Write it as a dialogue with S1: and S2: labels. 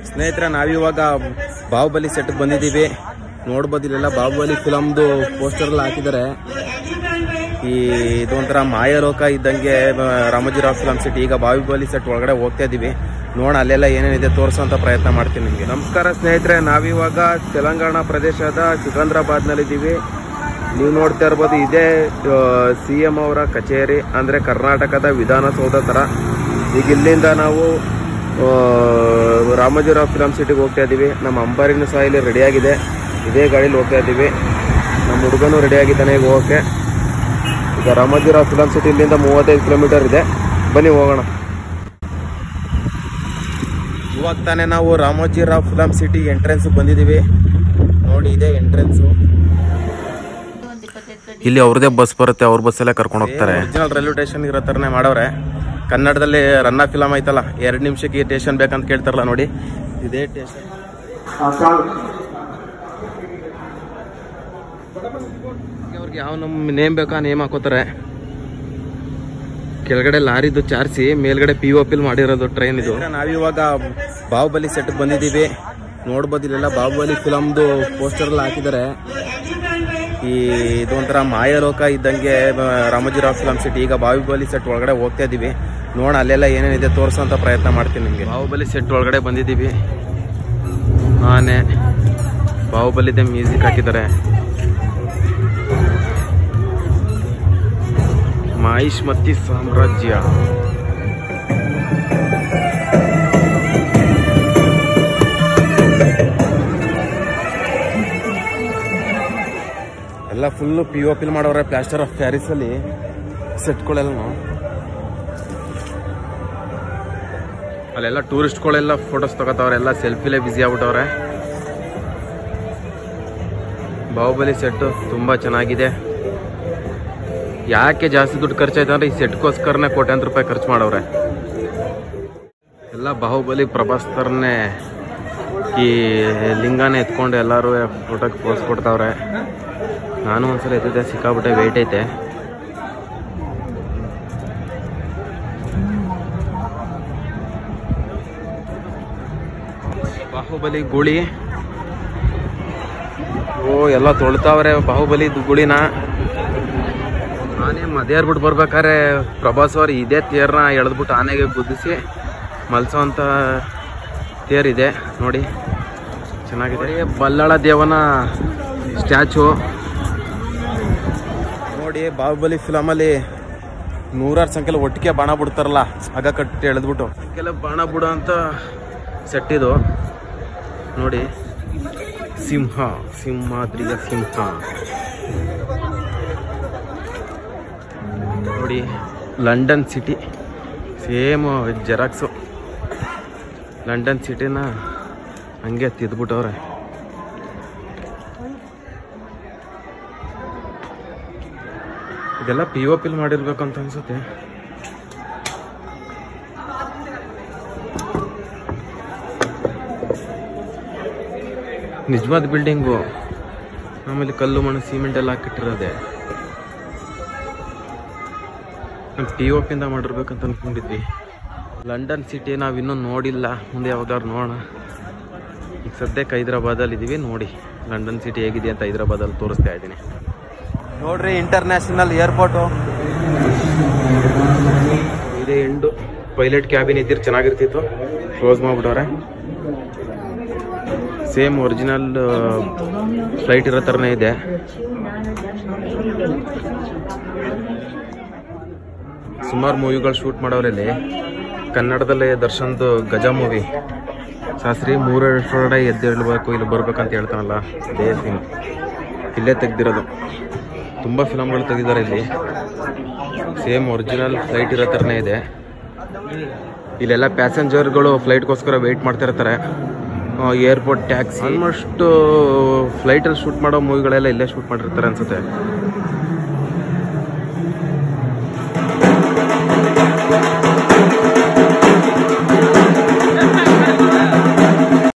S1: ಸ್ನೇಹಿತರೆ ನಾವಿವಾಗ ಬಾಹುಬಲಿ ಸೆಟ್ ಬಂದಿದ್ದೀವಿ ನೋಡ್ಬೋದು ಇಲ್ಲೆಲ್ಲ ಬಾಹುಬಲಿ ಫಿಲಮ್ದು ಪೋಸ್ಟರ್ ಎಲ್ಲ ಹಾಕಿದ್ದಾರೆ ಈ ಇದೊಂಥರ ಮಾಯಲೋಕ ಇದ್ದಂಗೆ ಆ, ರಾಮೋಜಿರಾವ್ ಫಿಲಮ್ ಸಿಟಿ ಈಗ ಬಾಹುಬಲಿ ಸೆಟ್ ಒಳಗಡೆ ಹೋಗ್ತಾ ಇದೀವಿ ನೋಡ ಅಲ್ಲೆಲ್ಲ ಏನೇನಿದೆ ತೋರಿಸೋಂಥ ಪ್ರಯತ್ನ ಮಾಡ್ತೀನಿ ನಿಮಗೆ ನಮಸ್ಕಾರ ಸ್ನೇಹಿತರೆ ನಾವಿವಾಗ ತೆಲಂಗಾಣ ಪ್ರದೇಶದ ಸಿಕಂದ್ರಾಬಾದ್ನಲ್ಲಿದ್ದೀವಿ ನೀವು ನೋಡ್ತಾ ಇರ್ಬೋದು ಇದೇ ಸಿ ಎಂ ಅವರ ಕಚೇರಿ ಅಂದರೆ ಕರ್ನಾಟಕದ ವಿಧಾನಸೌಧ ಥರ ಈಗ ಇಲ್ಲಿಂದ ನಾವು ಆ, ರಾಮೋಜಿರಾವ್ ಫಿಲಮ್ ಸಿಟಿಗೆ ಹೋಗ್ತಾ ಇದ್ದೀವಿ ನಮ್ಮ ಅಂಬಾರಿನೂ ಸಹ ಇಲ್ಲಿ ರೆಡಿಯಾಗಿದೆ ಇದೇ ಗಾಡೀಲಿ ಹೋಗ್ತಾ ಇದ್ದೀವಿ ನಮ್ಮ ಹುಡುಗನೂ ರೆಡಿಯಾಗಿದ್ದಾನೆ ಈಗ ಹೋಗೋಕ್ಕೆ ಈಗ ರಾಮೋಜಿರಾವ್ ಫಿಲಮ್ ಸಿಟಿ ಇಲ್ಲಿಂದ ಮೂವತ್ತೈದು ಕಿಲೋಮೀಟರ್ ಇದೆ ಬನ್ನಿ ಹೋಗೋಣ ಇವಾಗ ತಾನೇ ನಾವು ರಾಮೋಜಿರಾವ್ ಫಿಲಮ್ ಸಿಟಿ ಎಂಟ್ರೆನ್ಸ್ ಬಂದಿದ್ದೀವಿ ನೋಡಿ ಇದೆ ಎಂಟ್ರೆನ್ಸು
S2: ಇಲ್ಲಿ ಅವ್ರದೇ ಬಸ್ ಬರುತ್ತೆ ಅವ್ರ ಬಸ್ಸಲ್ಲೇ ಕರ್ಕೊಂಡು ಹೋಗ್ತಾರೆ
S1: ಒರಿಜಿನಲ್ ರೈಲ್ವೆ ಸ್ಟೇಷನ್ ಇರೋ ಥರನೇ ಮಾಡವ್ರೆ ಕನ್ನಡದಲ್ಲಿ ರನ್ನ ಫಿಲಮ್ ಐತಲ್ಲ ಎರಡು ನಿಮಿಷಕ್ಕೆ ಈ ಸ್ಟೇಷನ್ ಬೇಕಂತ ಕೇಳ್ತಾರಲ್ಲ ನೋಡಿ ಇದೇ ಸ್ಟೇಷನ್ ಅವ್ರಿಗೆ ಯಾವ ನಮ್ಮ ನೇಮ್ ಬೇಕಾ ನೇಮ್ ಹಾಕೋತಾರೆ ಕೆಳಗಡೆ ಲಾರಿದು ಚಾರ್ಸಿ ಮೇಲ್ಗಡೆ ಪಿ ಒ ಪಿಲ್ ಮಾಡಿರೋದು ಟ್ರೈನ್ ಇದು ನಾವಿವಾಗ ಬಾಹುಬಲಿ ಸೆಟ್ ಬಂದಿದ್ದೀವಿ ನೋಡ್ಬೋದು ಇಲ್ಲೆಲ್ಲ ಬಾಹುಬಲಿ ಫಿಲಮ್ದು ಪೋಸ್ಟರ್ ಎಲ್ಲ ಹಾಕಿದ್ದಾರೆ ಈ ಇದೊಂಥರ ಮಾಯಲೋಕ ಇದ್ದಂಗೆ ಆ, ರಾಮೋಜಿರಾವ್ ಫಿಲಮ್ ಸಿಟಿ ಈಗ ಬಾಹುಬಲಿ ಸೆಟ್ ಒಳಗಡೆ ಹೋಗ್ತಾ ಇದೀವಿ ನೋಡ ಅಲ್ಲೆಲ್ಲ ಏನೇನಿದೆ ತೋರಿಸೋಂಥ ಪ್ರಯತ್ನ ಮಾಡ್ತೀನಿ ನಿಮಗೆ ಬಾಹುಬಲಿ ಸೆಟ್ ಒಳಗಡೆ ಬಂದಿದ್ದೀವಿ ಆನೆ ಬಾಹುಬಲಿದೆ ಮ್ಯೂಸಿಕ್ ಹಾಕಿದ್ದಾರೆ ಮಾಹಿಷ್ಮತಿ ಸಾಮ್ರಾಜ್ಯ ಎಲ್ಲ ಫುಲ್ಲು ಪಿ ಒ ಪಿಲ್ ಮಾಡೋರೆ ಪ್ಲಾಸ್ಟರ್ ಆಫ್ ಪ್ಯಾರಿಸ್ ಅಲ್ಲಿ ಸೆಟ್ಗಳೆಲ್ಲ ಅಲ್ಲೆಲ್ಲ ಟೂರಿಸ್ಟ್ಗಳೆಲ್ಲ ಫೋಟೋಸ್ ತಗೋತಾವ್ರೆ ಎಲ್ಲ ಸೆಲ್ಫಿಲೇ ಬ್ಯುಸಿ ಆಗ್ಬಿಟ್ಟವ್ರೆ ಬಾಹುಬಲಿ ಸೆಟ್ ತುಂಬಾ ಚೆನ್ನಾಗಿದೆ ಯಾಕೆ ಜಾಸ್ತಿ ದುಡ್ಡು ಖರ್ಚಾಯ್ತು ಅಂದ್ರೆ ಈ ಸೆಟ್ಗೋಸ್ಕರನೇ ಕೋಟ್ಯಾಂತರ ರೂಪಾಯಿ ಖರ್ಚು ಮಾಡವ್ರೆ ಎಲ್ಲ ಬಾಹುಬಲಿ ಪ್ರಭಾಸ್ ಥರನೇ ಈ ಲಿಂಗನ ಎತ್ಕೊಂಡು ಎಲ್ಲರೂ ಫೋಟೋಗೆ ಪೋಸ್ ಕೊಡ್ತಾವ್ರೆ ನಾನು ಒಂದ್ಸಲ ಎದ್ದಿದ್ದೆ ಸಿಕ್ಕಾಬಿಟ್ಟೆ ವೆಯ್ಟ್ ಐತೆ ಬಾಹುಬಲಿ ಗುಳಿ ಓ ಎಲ್ಲ ತೊಳ್ತಾವ್ರೆ ಬಾಹುಬಲಿ ಗುಳಿನ ಆನೆ ಮದೇರ್ಬಿಟ್ಟು ಬರ್ಬೇಕಾದ್ರೆ ಪ್ರಭಾಸ್ ಅವ್ರು ಇದೇ ತೇರ್ನ ಎಳೆದ್ಬಿಟ್ಟು ಆನೆಗೆ ಗುದ್ದಿಸಿ ಮಲ್ಸೋಂಥ ತೇರಿದೆ ನೋಡಿ ಚೆನ್ನಾಗಿದೆ ಬಲ್ಲಾಳ ದೇವನ ಸ್ಟ್ಯಾಚು ನೋಡಿ ಬಾಹುಬಲಿ ಫಿಲಮಲ್ಲಿ ನೂರಾರು ಸಂಖ್ಯೆಲಿ ಒಟ್ಟಿಗೆ ಬಾಣ ಬಿಡ್ತಾರಲ್ಲ ಹಗ ಕಟ್ಟಿ ಎಳೆದ್ಬಿಟ್ಟು ಸಂಖ್ಯೆಲ್ಲ ಬಾಣ ಬಿಡೋ ಅಂತ ಸೆಟ್ ಇದು ನೋಡಿ ಸಿಂಹ ಸಿಂಹಾದ್ರಿಯ ಸಿಂಹ ನೋಡಿ London city same xerox London ಸಿಟಿನ ಹಂಗೆ ತಿದ್ಬಿಟ್ಟವ್ರೆ ಇದೆಲ್ಲ ಪಿ ಒ ಪಿಲ್ ಮಾಡಿರ್ಬೇಕು ಅಂತ ಅನ್ಸುತ್ತೆ ನಿಜವಾದ ಬಿಲ್ಡಿಂಗು ಆಮೇಲೆ ಕಲ್ಲು ಮಣ್ಣು ಸಿಮೆಂಟ್ ಎಲ್ಲ ಹಾಕಿಟ್ಟಿರೋದೆ ನಾವು ಪಿ ಒ ಪಿಂದ ಮಾಡಿರ್ಬೇಕಂತ ಅನ್ಕೊಂಡಿದ್ವಿ ಲಂಡನ್ ಸಿಟಿ ನಾವು ಇನ್ನೂ ನೋಡಿಲ್ಲ ಮುಂದೆ ಯಾವ್ದಾದ್ರು ನೋಡೋಣ ಈಗ ಸದ್ಯಕ್ಕೆ ಹೈದ್ರಾಬಾದಲ್ಲಿ ಇದ್ದೀವಿ ನೋಡಿ ಲಂಡನ್ ಸಿಟಿ ಹೇಗಿದೆ ಅಂತ ಹೈದ್ರಾಬಾದಲ್ಲಿ ತೋರಿಸ್ತಾ ಇದ್ದೀನಿ ನೋಡ್ರಿ ಇಂಟರ್ನ್ಯಾಷನಲ್ ಏರ್ಪೋರ್ಟು ಇದೇ ಎಂಡು ಪೈಲಟ್ ಕ್ಯಾಬಿನ್ ಇದ್ದಿರ್ ಚೆನ್ನಾಗಿರ್ತಿತ್ತು ಕ್ಲೋಸ್ ಮಾಡ್ಬಿಟ್ಟವ್ರೆ ಸೇಮ್ ಒರಿಜಿನಲ್ ಫ್ಲೈಟ್ ಇರೋ ಥರನೇ ಇದೆ ಸುಮಾರು ಮೂವಿಗಳು ಶೂಟ್ ಮಾಡೋರು ಇಲ್ಲಿ ಕನ್ನಡದಲ್ಲೇ ದರ್ಶನ್ದು ಗಜ ಮೂವಿ ಶಾಸ್ತ್ರಿ ಮೂರಡೆ ಎದ್ದೇಳಬೇಕು ಇಲ್ಲಿ ಬರ್ಬೇಕಂತ ಹೇಳ್ತಾನಲ್ಲ ಅದೇ ಸೀನ್ ಇಲ್ಲೇ ತೆಗ್ದಿರೋದು ತುಂಬ ಫಿಲಮ್ಗಳು ತೆಗೆದಿದ್ದಾರೆ ಇಲ್ಲಿ ಸೇಮ್ ಒರಿಜಿನಲ್ ಫ್ಲೈಟ್ ಇರೋ ಥರನೇ ಇದೆ ಇಲ್ಲೆಲ್ಲ ಪ್ಯಾಸೆಂಜರ್ಗಳು ಫ್ಲೈಟ್ಗೋಸ್ಕರ ವೆಯ್ಟ್ ಮಾಡ್ತಿರ್ತಾರೆ ಏರ್ಪೋರ್ಟ್ ಟ್ಯಾಕ್ಸಿ ಆಲ್ಮೋಸ್ಟ್ ಫ್ಲೈಟಲ್ಲಿ ಶೂಟ್ ಮಾಡೋ ಮೂವಿಗಳೆಲ್ಲ ಇಲ್ಲೇ ಶೂಟ್ ಮಾಡಿರ್ತಾರೆ ಅನ್ಸುತ್ತೆ